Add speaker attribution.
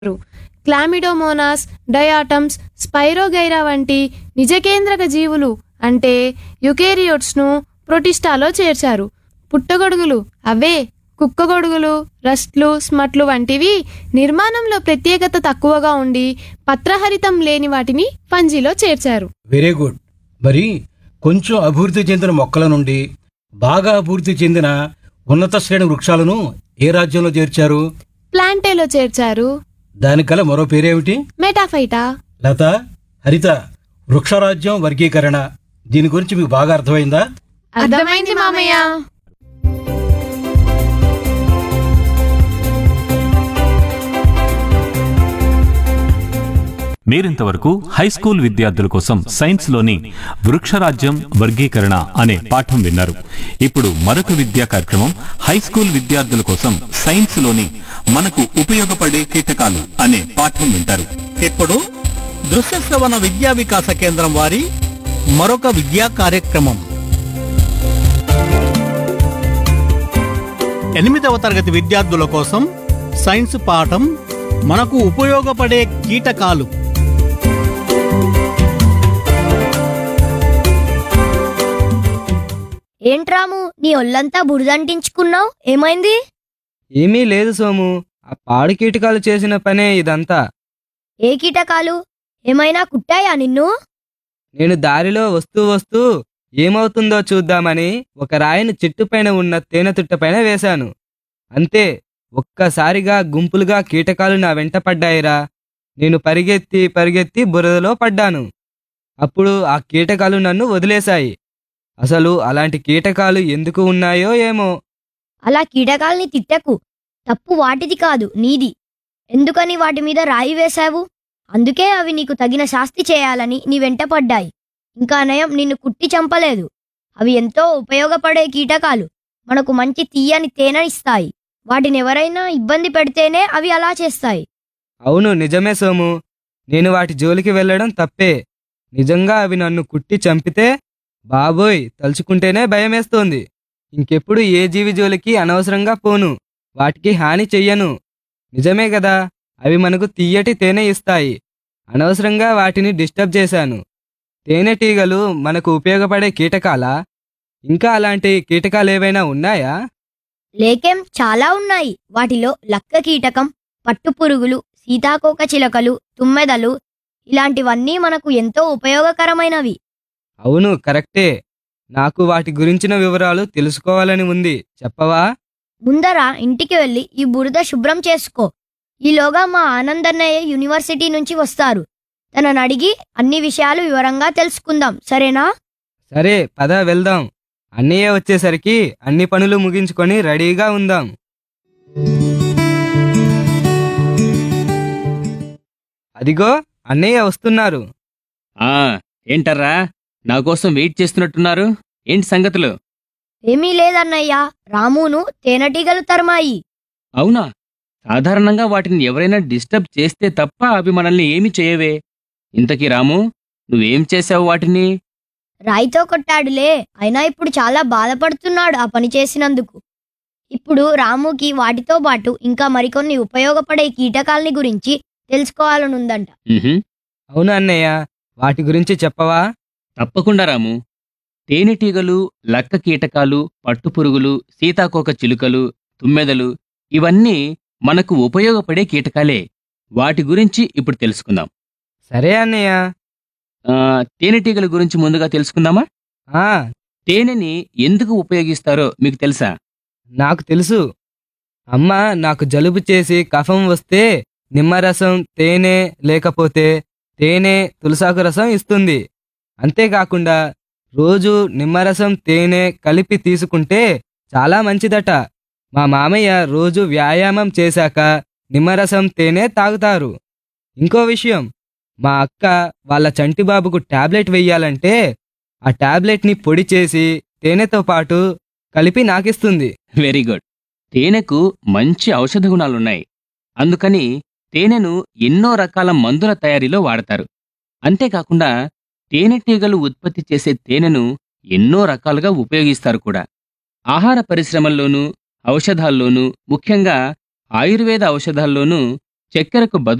Speaker 1: Chlamydomonas diatoms spirogyra వంటి నిజకేంద్రక జీవులు అంటే యుకేరియోట్స్ను ప్రొటిస్టాలో చేర్చారు పుట్టగొడుగులు అవే కుక్కగొడుగులు రస్ట్లు స్మట్లు వంటివి నిర్మాణంలో ప్రత్యేకత తక్కువగా ఉండి పత్రహరితం లేని వాటిని ఫంజీలో చేర్చారు
Speaker 2: వెరీ గుడ్ మరి కొంచెం అభివృద్ధి చెందిన మొక్కల నుండి బాగా అభివృద్ధి చెందిన ఉన్నత శ్రేణి వృక్షాలను ఏ రాజ్యంలో చేర్చారు
Speaker 1: ప్లాంటేలో చేర్చారు
Speaker 2: దానికల మరో పేరేమిటి
Speaker 1: మెటాఫైటా
Speaker 2: లత హరిత వృక్షరాజ్యం వర్గీకరణ దీని గురించి మీకు బాగా అర్థమైందా
Speaker 1: అర్థమైంది మామయ్య
Speaker 3: మీరింతవరకు హై స్కూల్ విద్యార్థుల కోసం సైన్స్ లోని వృక్షరాజ్యం వర్గీకరణ అనే పాఠం విన్నారు ఇప్పుడు మరొక విద్యా కార్యక్రమం హై స్కూల్ విద్యార్థుల కోసం సైన్స్ లోని మనకు ఉపయోగపడే కీటకాలు అనే పాఠం వింటారు
Speaker 4: ఇప్పుడు దృశ్య శ్రవణ విద్యా వికాస కేంద్రం వారి మరొక విద్యా కార్యక్రమం ఎనిమిదవ తరగతి విద్యార్థుల కోసం సైన్స్ పాఠం మనకు ఉపయోగపడే కీటకాలు
Speaker 5: ఏంట్రాము నీ ఒళ్ళంతా బురదంటించుకున్నావు ఏమైంది
Speaker 6: ఏమీ లేదు సోము ఆ పాడు కీటకాలు చేసిన పనే ఇదంతా
Speaker 5: ఏ కీటకాలు ఏమైనా కుట్టాయా నిన్ను
Speaker 6: నేను దారిలో వస్తూ వస్తూ ఏమవుతుందో చూద్దామని ఒక రాయిని చెట్టుపైన ఉన్న తేనె తుట్టపైన వేశాను అంతే ఒక్కసారిగా గుంపులుగా కీటకాలు నా వెంట పడ్డాయిరా నేను పరిగెత్తి పరిగెత్తి బురదలో పడ్డాను అప్పుడు ఆ కీటకాలు నన్ను వదిలేశాయి అసలు అలాంటి కీటకాలు ఎందుకు ఉన్నాయో ఏమో
Speaker 5: అలా కీటకాల్ని తిట్టకు తప్పు వాటిది కాదు నీది ఎందుకని వాటి మీద రాయి వేశావు అందుకే అవి నీకు తగిన శాస్తి చేయాలని నీ వెంట పడ్డాయి ఇంకా నయం నిన్ను కుట్టి చంపలేదు అవి ఎంతో ఉపయోగపడే కీటకాలు మనకు మంచి తీయని తేనెనిస్తాయి వాటిని ఎవరైనా ఇబ్బంది పెడితేనే అవి అలా చేస్తాయి
Speaker 6: అవును నిజమే సోము నేను వాటి జోలికి వెళ్ళడం తప్పే నిజంగా అవి నన్ను కుట్టి చంపితే బాబోయ్ తలుచుకుంటేనే భయమేస్తోంది ఇంకెప్పుడు ఏ జీవి జోలికి అనవసరంగా పోను వాటికి హాని చెయ్యను నిజమే కదా అవి మనకు తీయటి తేనె ఇస్తాయి అనవసరంగా వాటిని డిస్టర్బ్ చేశాను తేనెటీగలు మనకు ఉపయోగపడే కీటకాలా ఇంకా అలాంటి కీటకాలేవైనా ఉన్నాయా
Speaker 5: లేకేం చాలా ఉన్నాయి వాటిలో లక్క కీటకం పట్టుపురుగులు సీతాకోక చిలకలు తుమ్మెదలు ఇలాంటివన్నీ మనకు ఎంతో ఉపయోగకరమైనవి
Speaker 6: అవును కరెక్టే నాకు వాటి గురించిన వివరాలు తెలుసుకోవాలని ఉంది చెప్పవా
Speaker 5: ముందర ఇంటికి వెళ్ళి ఈ బురద శుభ్రం చేసుకో ఈలోగా మా ఆనందన్నయ్య యూనివర్సిటీ నుంచి వస్తారు తనని అడిగి అన్ని విషయాలు వివరంగా తెలుసుకుందాం సరేనా
Speaker 6: సరే పద వెళ్దాం అన్నయ్య వచ్చేసరికి అన్ని పనులు ముగించుకొని రెడీగా ఉందాం అదిగో అన్నయ్య వస్తున్నారు
Speaker 7: ఆ ఏంటర్రా నా కోసం వెయిట్ చేస్తున్నట్టున్నారు ఏంటి సంగతులు
Speaker 5: ఏమీ లేదన్నయ్య రామును తేనెటీగలు తరమాయి
Speaker 7: అవునా సాధారణంగా వాటిని ఎవరైనా డిస్టర్బ్ చేస్తే తప్ప అవి మనల్ని ఏమి చేయవే ఇంతకీ రాము నువ్వేం చేశావు వాటిని
Speaker 5: రాయితో కొట్టాడులే అయినా ఇప్పుడు చాలా బాధపడుతున్నాడు ఆ పని చేసినందుకు ఇప్పుడు రాముకి వాటితో పాటు ఇంకా మరికొన్ని ఉపయోగపడే కీటకాల్ని గురించి తెలుసుకోవాలనుందంట
Speaker 7: ఉహుం,
Speaker 6: అవును అన్నయ్య వాటి గురించి చెప్పవా
Speaker 7: తప్పకుండా రాము తేనెటీగలు లక్క కీటకాలు పట్టుపురుగులు సీతాకోక చిలుకలు తుమ్మెదలు ఇవన్నీ మనకు ఉపయోగపడే కీటకాలే వాటి గురించి ఇప్పుడు తెలుసుకుందాం
Speaker 6: సరే అన్నయ్య
Speaker 7: ఆ, తేనెటీగల గురించి ముందుగా తెలుసుకుందామా
Speaker 6: ఆ
Speaker 7: తేనెని ఎందుకు ఉపయోగిస్తారో మీకు తెలుసా
Speaker 6: నాకు తెలుసు అమ్మ నాకు జలుబు చేసి కఫం వస్తే నిమ్మరసం తేనె లేకపోతే తేనె తులసాకు రసం ఇస్తుంది అంతేకాకుండా రోజు నిమ్మరసం తేనె కలిపి తీసుకుంటే చాలా మంచిదట మా మామయ్య రోజు వ్యాయామం చేశాక నిమ్మరసం తేనె తాగుతారు ఇంకో విషయం మా అక్క వాళ్ళ చంటిబాబుకు టాబ్లెట్ వెయ్యాలంటే ఆ టాబ్లెట్ని పొడి చేసి తేనెతో పాటు కలిపి నాకిస్తుంది
Speaker 7: వెరీ గుడ్ తేనెకు మంచి ఔషధ గుణాలున్నాయి అందుకని తేనెను ఎన్నో రకాల మందుల తయారీలో వాడతారు అంతేకాకుండా తేనెటీగలు ఉత్పత్తి చేసే తేనెను ఎన్నో రకాలుగా ఉపయోగిస్తారు కూడా ఆహార పరిశ్రమల్లోనూ ఔషధాల్లోనూ ముఖ్యంగా ఆయుర్వేద ఔషధాల్లోనూ చక్కెరకు బదులు